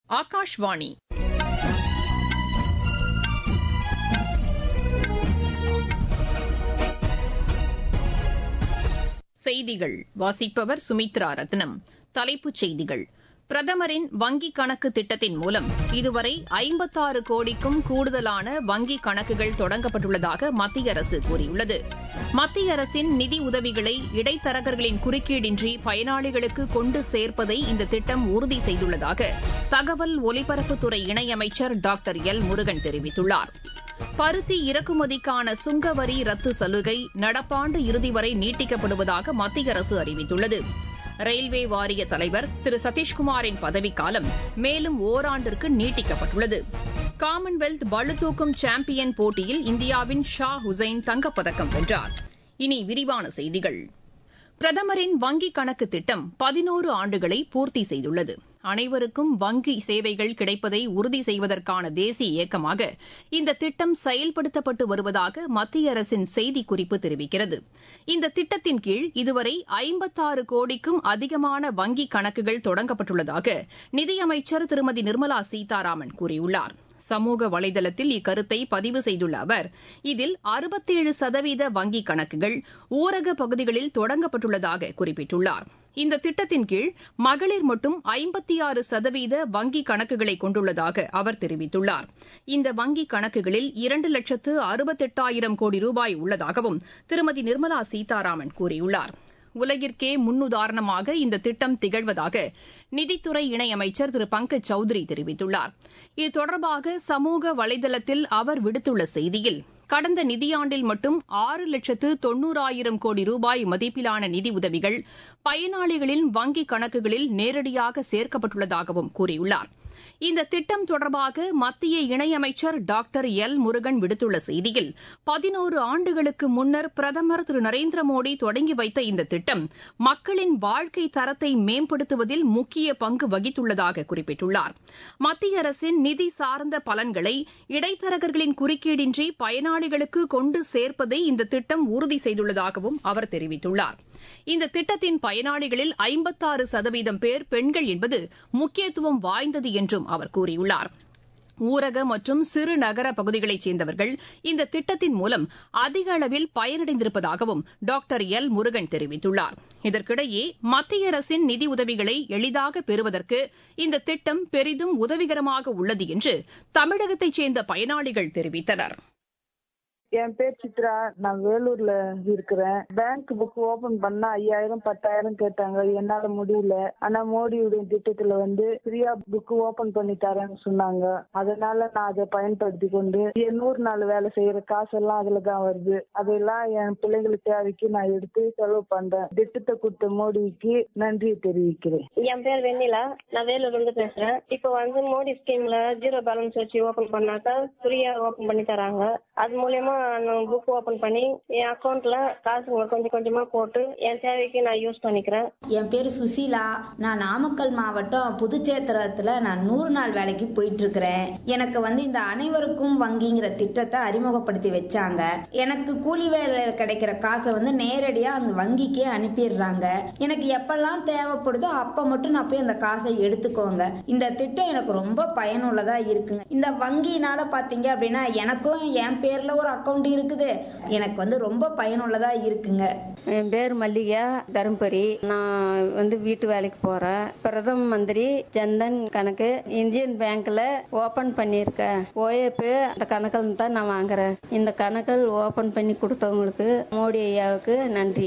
ஆகாஷ்வாணி செய்திகள் வாசிப்பவர் சுமித்ரா ரத்னம் தலைப்புச் செய்திகள் பிரதமரின் வங்கிக் கணக்கு திட்டத்தின் மூலம் இதுவரை ஐம்பத்தாறு கோடிக்கும் கூடுதலான வங்கிக் கணக்குகள் தொடங்கப்பட்டுள்ளதாக மத்திய அரசு கூறியுள்ளது மத்திய அரசின் நிதி உதவிகளை இடைத்தரகர்களின் குறுக்கீடின்றி பயனாளிகளுக்கு கொண்டு சேர்ப்பதை இந்த திட்டம் உறுதி செய்துள்ளதாக தகவல் ஒலிபரப்புத்துறை இணையமைச்சர் டாக்டர் எல் முருகன் தெரிவித்துள்ளார் பருத்தி இறக்குமதிக்கான சுங்கவரி ரத்து சலுகை நடப்பாண்டு இறுதி வரை நீட்டிக்கப்படுவதாக மத்திய அரசு அறிவித்துள்ளது ரயில்வே வாரிய தலைவர் திரு சதீஷ்குமாரின் பதவிக்காலம் மேலும் ஓராண்டிற்கு நீட்டிக்கப்பட்டுள்ளது காமன்வெல்த் பளுதூக்கும் சாம்பியன் போட்டியில் இந்தியாவின் ஷா ஹுசைன் தங்கப்பதக்கம் வென்றார் இனி விரிவான செய்திகள் பிரதமரின் வங்கிக் கணக்கு திட்டம் பதினோரு ஆண்டுகளை பூர்த்தி செய்துள்ளது அனைவருக்கும் வங்கி சேவைகள் கிடைப்பதை உறுதி செய்வதற்கான தேசிய இயக்கமாக இந்த திட்டம் செயல்படுத்தப்பட்டு வருவதாக மத்திய அரசின் செய்திக்குறிப்பு தெரிவிக்கிறது இந்த திட்டத்தின் கீழ் இதுவரை ஐம்பத்தாறு கோடிக்கும் அதிகமான வங்கிக் கணக்குகள் தொடங்கப்பட்டுள்ளதாக நிதியமைச்சர் திருமதி நிர்மலா சீதாராமன் கூறியுள்ளார் சமூக வலைதளத்தில் இக்கருத்தை பதிவு செய்துள்ள அவர் இதில் அறுபத்தேழு சதவீத வங்கிக் கணக்குகள் ஊரக பகுதிகளில் தொடங்கப்பட்டுள்ளதாக குறிப்பிட்டுள்ளார் இந்த திட்டத்தின் கீழ் மகளிர் மட்டும் ஐம்பத்தி ஆறு சதவீத வங்கிக் கணக்குகளை கொண்டுள்ளதாக அவர் தெரிவித்துள்ளார் இந்த வங்கிக் கணக்குகளில் இரண்டு லட்சத்து அறுபத்தெட்டாயிரம் கோடி ரூபாய் உள்ளதாகவும் திருமதி நிர்மலா சீதாராமன் கூறியுள்ளார் உலகிற்கே முன்னுதாரணமாக இந்த திட்டம் திகழ்வதாக நிதித்துறை இணையமைச்சர் திரு பங்கஜ் சௌத்ரி தெரிவித்துள்ளார் இது தொடர்பாக சமூக வலைதளத்தில் அவர் விடுத்துள்ள செய்தியில் கடந்த நிதியாண்டில் மட்டும் ஆறு லட்சத்து தொன்னூறாயிரம் கோடி ரூபாய் மதிப்பிலான நிதி உதவிகள் பயனாளிகளின் வங்கிக் கணக்குகளில் நேரடியாக சேர்க்கப்பட்டுள்ளதாகவும் கூறியுள்ளார் இந்த திட்டம் தொடர்பாக மத்திய இணையமைச்சர் டாக்டர் எல் முருகன் விடுத்துள்ள செய்தியில் பதினோரு ஆண்டுகளுக்கு முன்னர் பிரதமர் திரு நரேந்திர மோடி தொடங்கி வைத்த இந்த திட்டம் மக்களின் வாழ்க்கை தரத்தை மேம்படுத்துவதில் முக்கிய பங்கு வகித்துள்ளதாக குறிப்பிட்டுள்ளார் மத்திய அரசின் நிதி சார்ந்த பலன்களை இடைத்தரகர்களின் குறுக்கீடின்றி பயனாளிகளுக்கு கொண்டு சேர்ப்பதை இந்த திட்டம் உறுதி செய்துள்ளதாகவும் அவர் தெரிவித்துள்ளார் இந்த திட்டத்தின் பயனாளிகளில் ஐம்பத்தாறு சதவீதம் பேர் பெண்கள் என்பது முக்கியத்துவம் வாய்ந்தது என்றும் அவர் கூறியுள்ளார் ஊரக மற்றும் சிறு நகர பகுதிகளைச் சேர்ந்தவர்கள் இந்த திட்டத்தின் மூலம் அதிக அளவில் பயனடைந்திருப்பதாகவும் டாக்டர் எல் முருகன் தெரிவித்துள்ளார் இதற்கிடையே மத்திய அரசின் நிதி உதவிகளை எளிதாக பெறுவதற்கு இந்த திட்டம் பெரிதும் உதவிகரமாக உள்ளது என்று தமிழகத்தைச் சேர்ந்த பயனாளிகள் தெரிவித்தனா் என் பேர் சித்ரா நான் வேலூர்ல இருக்கிறேன் பேங்க் புக் ஓபன் பண்ணா ஐயாயிரம் பத்தாயிரம் கேட்டாங்க என்னால முடியல ஆனா மோடியுடைய திட்டத்துல வந்து ஃப்ரீயா புக் ஓபன் பண்ணி தரேன்னு சொன்னாங்க அதனால நான் அதை பயன்படுத்தி கொண்டு என் நூறு நாள் வேலை செய்யற காசெல்லாம் அதுல தான் வருது அதெல்லாம் என் பிள்ளைங்களுக்கு தேவைக்கு நான் எடுத்து செலவு பண்றேன் திட்டத்தை கொடுத்த மோடிக்கு நன்றி தெரிவிக்கிறேன் என் பேர் வெண்ணிலா நான் வேலூர்ல இருந்து பேசுறேன் இப்போ வந்து மோடி ஸ்கீம்ல ஜீரோ பேலன்ஸ் வச்சு ஓபன் பண்ணாக்கா ஃப்ரீயா ஓபன் பண்ணி தராங்க அது மூலியமா நான் புக் ஓபன் பண்ணி என் அக்கௌண்ட்ல காசுங்க கொஞ்சம் கொஞ்சமா போட்டு என் தேவைக்கு நான் யூஸ் பண்ணிக்கிறேன் என் பேர் சுசீலா நான் நாமக்கல் மாவட்டம் புதுச்சேத்திரத்துல நான் நூறு நாள் வேலைக்கு போயிட்டு இருக்கிறேன் எனக்கு வந்து இந்த அனைவருக்கும் வங்கிங்கிற திட்டத்தை அறிமுகப்படுத்தி வச்சாங்க எனக்கு கூலி வேலை கிடைக்கிற காசை வந்து நேரடியா அந்த வங்கிக்கே அனுப்பிடுறாங்க எனக்கு எப்பெல்லாம் தேவைப்படுதோ அப்ப மட்டும் நான் போய் அந்த காசை எடுத்துக்கோங்க இந்த திட்டம் எனக்கு ரொம்ப பயனுள்ளதா இருக்குங்க இந்த வங்கினால பாத்தீங்க அப்படின்னா எனக்கும் என் பேர்ல ஒரு அக்கௌண்ட் இருக்குது எனக்கு வந்து ரொம்ப பயனுள்ளதா இருக்குங்க என் பேர் மல்லிகா தருமபுரி நான் வந்து வீட்டு வேலைக்கு போறேன் பிரதம மந்திரி ஜன்தன் கணக்கு இந்தியன் பேங்க்ல ஓபன் பண்ணியிருக்கேன் ஓஏபி அந்த கணக்கில் தான் நான் வாங்குறேன் இந்த கணக்கில் ஓபன் பண்ணி கொடுத்தவங்களுக்கு மோடி ஐயாவுக்கு நன்றி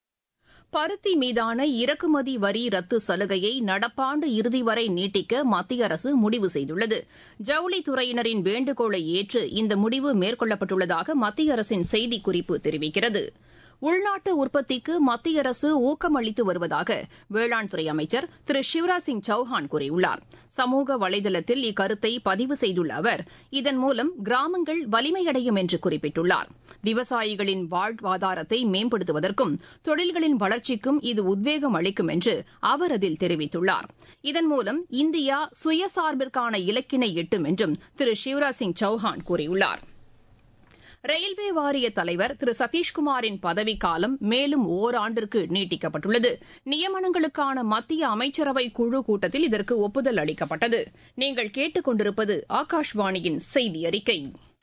பருத்தி மீதான இறக்குமதி வரி ரத்து சலுகையை நடப்பாண்டு இறுதி வரை நீட்டிக்க மத்திய அரசு முடிவு செய்துள்ளது ஜவுளித்துறையினரின் வேண்டுகோளை ஏற்று இந்த முடிவு மேற்கொள்ளப்பட்டுள்ளதாக மத்திய அரசின் செய்திக்குறிப்பு தெரிவிக்கிறது உள்நாட்டு உற்பத்திக்கு மத்திய அரசு ஊக்கம் அளித்து வருவதாக வேளாண் துறை அமைச்சர் திரு சிவராஜ் சிங் சௌஹான் கூறியுள்ளார் சமூக வலைதளத்தில் இக்கருத்தை பதிவு செய்துள்ள அவர் இதன் மூலம் கிராமங்கள் வலிமையடையும் என்று குறிப்பிட்டுள்ளார் விவசாயிகளின் வாழ்வாதாரத்தை மேம்படுத்துவதற்கும் தொழில்களின் வளர்ச்சிக்கும் இது உத்வேகம் அளிக்கும் என்று அவர் அதில் தெரிவித்துள்ளார் இதன் மூலம் இந்தியா சுயசார்பிற்கான இலக்கினை எட்டும் என்றும் திரு சிவராஜ் சிங் சௌஹான் கூறியுள்ளார் ரயில்வே வாரிய தலைவர் திரு சதீஷ்குமாரின் பதவிக்காலம் மேலும் ஓராண்டிற்கு நீட்டிக்கப்பட்டுள்ளது நியமனங்களுக்கான மத்திய அமைச்சரவை குழு கூட்டத்தில் இதற்கு ஒப்புதல் அளிக்கப்பட்டது நீங்கள் கேட்டுக் கொண்டிருப்பது ஆகாஷ்வாணியின் செய்தி அறிக்கை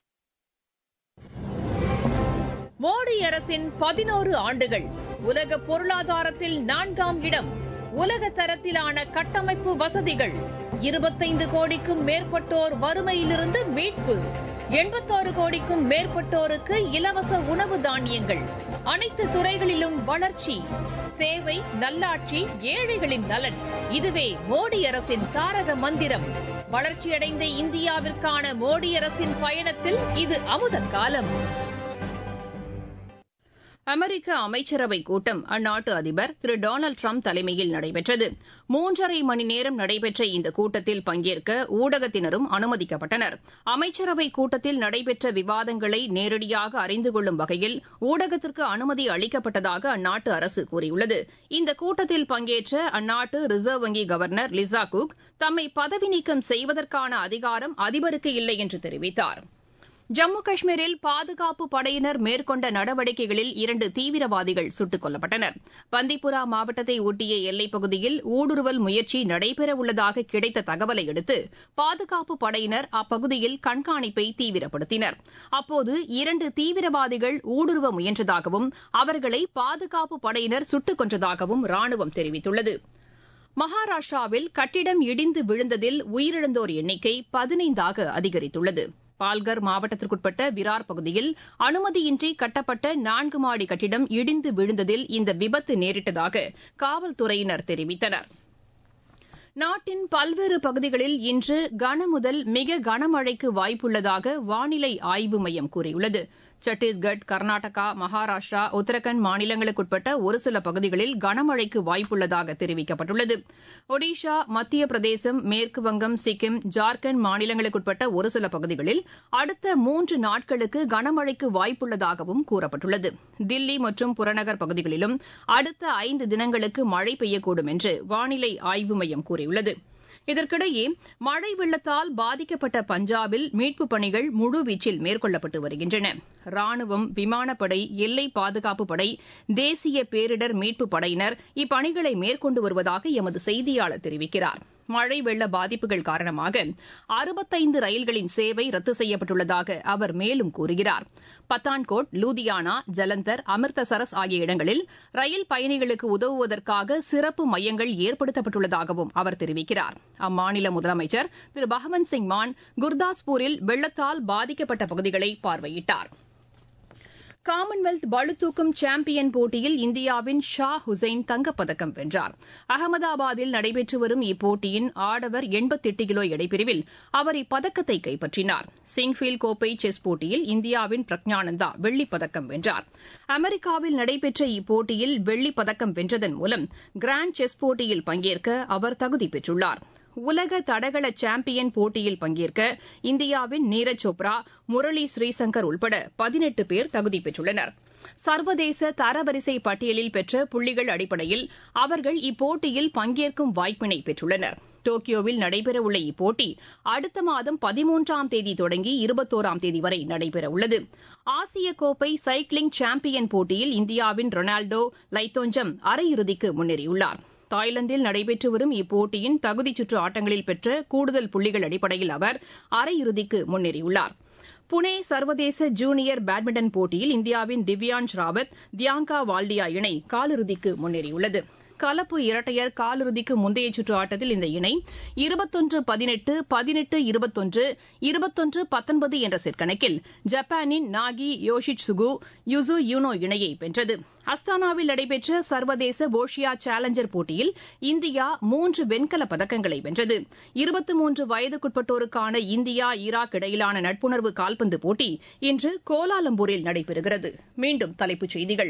மோடி அரசின் பதினோரு ஆண்டுகள் உலக பொருளாதாரத்தில் நான்காம் இடம் உலக தரத்திலான கட்டமைப்பு வசதிகள் இருபத்தைந்து கோடிக்கும் மேற்பட்டோர் வறுமையிலிருந்து மீட்பு எண்பத்தாறு கோடிக்கும் மேற்பட்டோருக்கு இலவச உணவு தானியங்கள் அனைத்து துறைகளிலும் வளர்ச்சி சேவை நல்லாட்சி ஏழைகளின் நலன் இதுவே மோடி அரசின் தாரக மந்திரம் வளர்ச்சியடைந்த இந்தியாவிற்கான மோடி அரசின் பயணத்தில் இது அமுத காலம் அமெரிக்க அமைச்சரவை கூட்டம் அந்நாட்டு அதிபர் திரு டொனால்டு ட்ரம்ப் தலைமையில் நடைபெற்றது மூன்றரை மணி நேரம் நடைபெற்ற இந்த கூட்டத்தில் பங்கேற்க ஊடகத்தினரும் அனுமதிக்கப்பட்டனர் அமைச்சரவை கூட்டத்தில் நடைபெற்ற விவாதங்களை நேரடியாக அறிந்து கொள்ளும் வகையில் ஊடகத்திற்கு அனுமதி அளிக்கப்பட்டதாக அந்நாட்டு அரசு கூறியுள்ளது இந்த கூட்டத்தில் பங்கேற்ற அந்நாட்டு ரிசர்வ் வங்கி கவர்னர் லிசா குக் தம்மை பதவி நீக்கம் செய்வதற்கான அதிகாரம் அதிபருக்கு இல்லை என்று தெரிவித்தாா் ஜம்மு காஷ்மீரில் பாதுகாப்பு படையினர் மேற்கொண்ட நடவடிக்கைகளில் இரண்டு தீவிரவாதிகள் சுட்டுக் கொல்லப்பட்டனர் பந்திப்புரா மாவட்டத்தை ஒட்டிய எல்லைப் பகுதியில் ஊடுருவல் முயற்சி நடைபெறவுள்ளதாக கிடைத்த தகவலை அடுத்து பாதுகாப்பு படையினர் அப்பகுதியில் கண்காணிப்பை தீவிரப்படுத்தினர் அப்போது இரண்டு தீவிரவாதிகள் ஊடுருவ முயன்றதாகவும் அவர்களை பாதுகாப்பு படையினர் சுட்டுக் கொன்றதாகவும் ராணுவம் தெரிவித்துள்ளது மகாராஷ்டிராவில் கட்டிடம் இடிந்து விழுந்ததில் உயிரிழந்தோர் எண்ணிக்கை பதினைந்தாக அதிகரித்துள்ளது பால்கர் மாவட்டத்திற்குட்பட்ட விரார் பகுதியில் அனுமதியின்றி கட்டப்பட்ட நான்கு மாடி கட்டிடம் இடிந்து விழுந்ததில் இந்த விபத்து நேரிட்டதாக காவல்துறையினர் தெரிவித்தனர் நாட்டின் பல்வேறு பகுதிகளில் இன்று கனமுதல் மிக கனமழைக்கு வாய்ப்புள்ளதாக வானிலை ஆய்வு மையம் கூறியுள்ளது சத்தீஸ்கட் கர்நாடகா மகாராஷ்டிரா உத்தரகாண்ட் மாநிலங்களுக்குட்பட்ட ஒரு சில பகுதிகளில் கனமழைக்கு வாய்ப்புள்ளதாக தெரிவிக்கப்பட்டுள்ளது ஒடிஷா மத்திய பிரதேசம் மேற்குவங்கம் சிக்கிம் ஜார்க்கண்ட் மாநிலங்களுக்குட்பட்ட ஒரு சில பகுதிகளில் அடுத்த மூன்று நாட்களுக்கு கனமழைக்கு வாய்ப்புள்ளதாகவும் கூறப்பட்டுள்ளது தில்லி மற்றும் புறநகர் பகுதிகளிலும் அடுத்த ஐந்து தினங்களுக்கு மழை பெய்யக்கூடும் என்று வானிலை ஆய்வு மையம் கூறியுள்ளது இதற்கிடையே மழை வெள்ளத்தால் பாதிக்கப்பட்ட பஞ்சாபில் மீட்புப் பணிகள் முழுவீச்சில் மேற்கொள்ளப்பட்டு வருகின்றன ராணுவம் விமானப்படை எல்லை பாதுகாப்புப் படை தேசிய பேரிடர் மீட்புப் படையினர் இப்பணிகளை மேற்கொண்டு வருவதாக எமது செய்தியாளர் தெரிவிக்கிறார் மழை வெள்ள பாதிப்புகள் காரணமாக அறுபத்தைந்து ரயில்களின் சேவை ரத்து செய்யப்பட்டுள்ளதாக அவர் மேலும் கூறுகிறார் பத்தான்கோட் லூதியானா ஜலந்தர் அமிர்தசரஸ் ஆகிய இடங்களில் ரயில் பயணிகளுக்கு உதவுவதற்காக சிறப்பு மையங்கள் ஏற்படுத்தப்பட்டுள்ளதாகவும் அவர் தெரிவிக்கிறார் அம்மாநில முதலமைச்சர் திரு பகவந்த் சிங் மான் குர்தாஸ்பூரில் வெள்ளத்தால் பாதிக்கப்பட்ட பகுதிகளை பார்வையிட்டார் காமன்வெல்த் பளுதூக்கும் சாம்பியன் போட்டியில் இந்தியாவின் ஷா ஹுசைன் தங்கப்பதக்கம் வென்றார் அகமதாபாத்தில் நடைபெற்று வரும் இப்போட்டியின் ஆடவர் எண்பத்தெட்டு கிலோ எடைப்பிரிவில் அவர் இப்பதக்கத்தை கைப்பற்றினார் சிங்ஃபீல்ட் கோப்பை செஸ் போட்டியில் இந்தியாவின் பிரக்ஞானந்தா வெள்ளிப்பதக்கம் வென்றார் அமெரிக்காவில் நடைபெற்ற இப்போட்டியில் வெள்ளிப்பதக்கம் வென்றதன் மூலம் கிராண்ட் செஸ் போட்டியில் பங்கேற்க அவர் தகுதி பெற்றுள்ளார் உலக தடகள சாம்பியன் போட்டியில் பங்கேற்க இந்தியாவின் நீரஜ் சோப்ரா முரளி ஸ்ரீசங்கர் உள்பட பதினெட்டு பேர் தகுதி பெற்றுள்ளனர் சர்வதேச தரவரிசை பட்டியலில் பெற்ற புள்ளிகள் அடிப்படையில் அவர்கள் இப்போட்டியில் பங்கேற்கும் வாய்ப்பினை பெற்றுள்ளனர் டோக்கியோவில் நடைபெறவுள்ள இப்போட்டி அடுத்த மாதம் பதிமூன்றாம் தேதி தொடங்கி இருபத்தோராம் தேதி வரை நடைபெறவுள்ளது ஆசிய கோப்பை சைக்கிளிங் சாம்பியன் போட்டியில் இந்தியாவின் ரொனால்டோ லைத்தோஞ்சம் அரையிறுதிக்கு முன்னேறியுள்ளார் தாய்லாந்தில் நடைபெற்று வரும் இப்போட்டியின் தகுதிச் சுற்று ஆட்டங்களில் பெற்ற கூடுதல் புள்ளிகள் அடிப்படையில் அவர் அரையிறுதிக்கு முன்னேறியுள்ளார் புனே சர்வதேச ஜூனியர் பேட்மிண்டன் போட்டியில் இந்தியாவின் திவ்யான்ஷ் ராவத் தியாங்கா வால்டியா இணை காலிறுதிக்கு முன்னேறியுள்ளது கலப்பு இரட்டையர் காலிறுதிக்கு முந்தைய சுற்று ஆட்டத்தில் இந்த இணை இருபத்தொன்று பதினெட்டு பதினெட்டு இருபத்தொன்று இருபத்தொன்று பத்தொன்பது என்ற செட் கணக்கில் ஜப்பானின் நாகி யோஷிச் சுகு யுசு யூனோ இணையை வென்றது அஸ்தானாவில் நடைபெற்ற சர்வதேச போஷியா சேலஞ்சர் போட்டியில் இந்தியா மூன்று வெண்கலப் பதக்கங்களை வென்றது இருபத்தி மூன்று வயதுக்குட்பட்டோருக்கான இந்தியா ஈராக் இடையிலான நட்புணர்வு கால்பந்து போட்டி இன்று கோலாலம்பூரில் நடைபெறுகிறது மீண்டும் தலைப்புச் செய்திகள்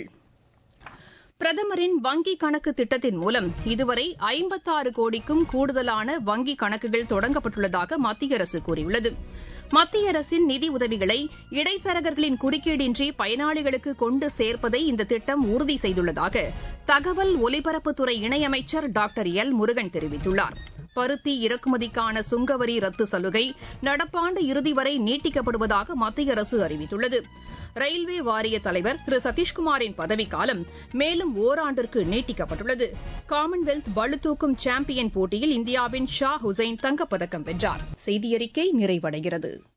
பிரதமரின் வங்கிக் கணக்கு திட்டத்தின் மூலம் இதுவரை ஐம்பத்தாறு கோடிக்கும் கூடுதலான வங்கிக் கணக்குகள் தொடங்கப்பட்டுள்ளதாக மத்திய அரசு கூறியுள்ளது மத்திய அரசின் நிதி உதவிகளை இடைத்தரகர்களின் குறுக்கீடின்றி பயனாளிகளுக்கு கொண்டு சேர்ப்பதை இந்த திட்டம் உறுதி செய்துள்ளதாக தகவல் ஒலிபரப்புத்துறை இணையமைச்சர் டாக்டர் எல் முருகன் தெரிவித்துள்ளார் பருத்தி இறக்குமதிக்கான சுங்கவரி ரத்து சலுகை நடப்பாண்டு இறுதி வரை நீட்டிக்கப்படுவதாக மத்திய அரசு அறிவித்துள்ளது ரயில்வே வாரிய தலைவர் திரு சதீஷ்குமாரின் பதவிக்காலம் மேலும் ஓராண்டிற்கு நீட்டிக்கப்பட்டுள்ளது காமன்வெல்த் பளுதூக்கும் சாம்பியன் போட்டியில் இந்தியாவின் ஷா ஹுசைன் தங்கப்பதக்கம் வென்றார் செய்தியறிக்கை நிறைவடைகிறது